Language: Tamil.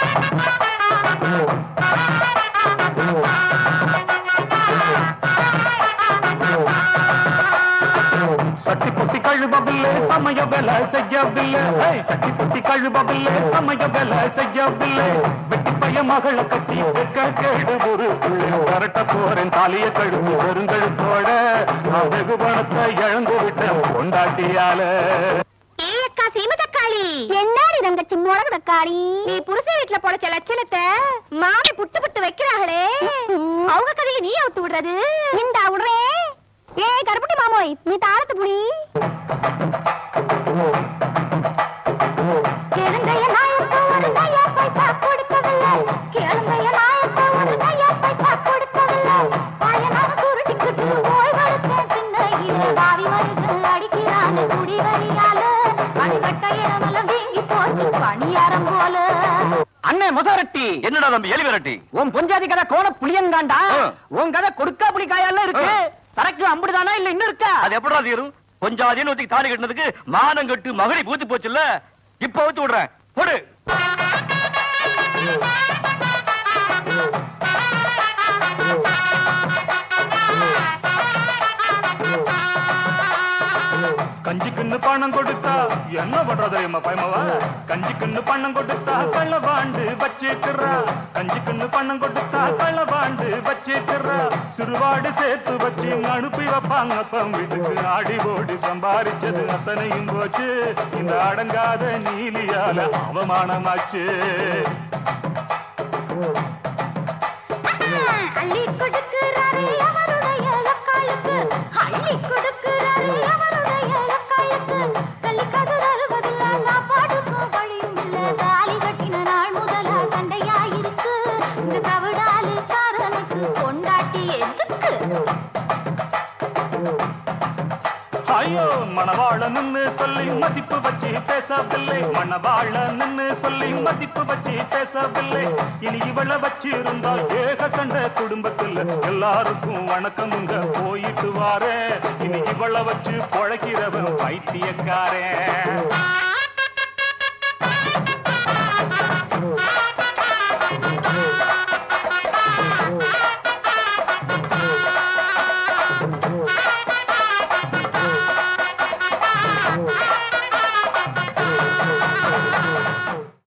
சட்டி புட்டி கழுவவில்லை சமய வேலை செய்யவில்லை ஏய், சட்டி புட்டி கழுவவில்லை சமய வேலை செய்யவில்லை வெட்டி பைய மகளை கட்டி வைக்க கேடு ஒரு பிள்ளை வரட்ட போறேன் தாலிய கழுவு பெருங்கழுத்தோட நான் வெகு பணத்தை இழந்து விட்டேன் கொண்டாட்டியால ஏய் அக்கா சீம தக்காளி என்னடி தங்கச்சி முளகு தக்காளி நீ புருஷ வீட்டுல பொழைச்ச லட்சணத்தை மாமி புட்டு புட்டு வைக்கிறாங்களே அவங்க கதையை நீ அவுத்து விடுறது இந்தா விடுறே ஏய் கருப்பட்டி மாமோய் நீ தாளத்து புடி கேளுந்தைய நாயத்தை ஒரு நையா பைசா கொடுக்கவில்லை கேளுந்தைய நாயத்தை ஒரு நையா பைசா கொடுக்கவில்லை பாயனாக சுருட்டிக்கிட்டு போய் வளர்த்தேன் சின்ன பாவி வருது அடிக்கிறான் குடி வரியால அடிபட்ட இடமெல்லாம் வீங்கி போச்சு பணியாரம் போல அண்ணே முசாரட்டி என்னடா தம்பி எலி விரட்டி உன் பொஞ்சாதி கதை கோண புளியங்காண்டா ஆ. உன் கதை கொடுக்கா புளிக்காயெல்லாம் இருக்கு ஆ. சரக்கு அம்புடுதானா இல்ல இன்னும் இருக்கா அது எப்படா தீரும் கொஞ்சம் அதே நூத்தி தாலி கட்டினதுக்கு மானம் கட்டு மகடி பூத்து போச்சுல்ல இப்ப வச்சு விடுறேன் போடு கஞ்சிக்குன்னு பணம் கொடுத்தா என்ன பண்றது தெரியுமா பயமாவா கஞ்சிக்குன்னு பணம் கொடுத்தா கள்ளவாண்டு வச்சிக்கிறா கஞ்சிக்குன்னு பணம் கொடுத்தா கள்ளவாண்டு வச்சிக்கிறா சிறுவாடு சேர்த்து வச்சு அனுப்பி வைப்பாங்க அப்பம் வீட்டுக்கு ஆடி ஓடி சம்பாரிச்சது அத்தனையும் போச்சு இந்த அடங்காத நீலியால அவமானமாச்சு அள்ளி கொடுக்கிறாரே அவருடைய லக்காளுக்கு அள்ளி கொடுக்கிறாரே அவருடைய லக்காளுக்கு சல்லிக்காசு தருவதில்ல சாப்பாடுக்கும் வழியும் இல்ல தாலி கட்டின நாள் முதலா சண்டையாயிருக்கு இந்த தவிடாலு காரனுக்கு கொண்டாட்டி எதுக்கு ஐயோ மணவாள நின்னு சொல்லி மதிப்பு வச்சு பேசவில்லை மணவாள நின்னு சொல்லி மதிப்பு வச்சு பேசவில்லை இனி இவள வச்சு இருந்தா ஏக சண்டை குடும்பத்துல எல்லாருக்கும் வணக்கமுங்க போயிட்டு வாரே இனி இவள வச்சு பொழைக்கிறவன் பைத்தியக்காரன்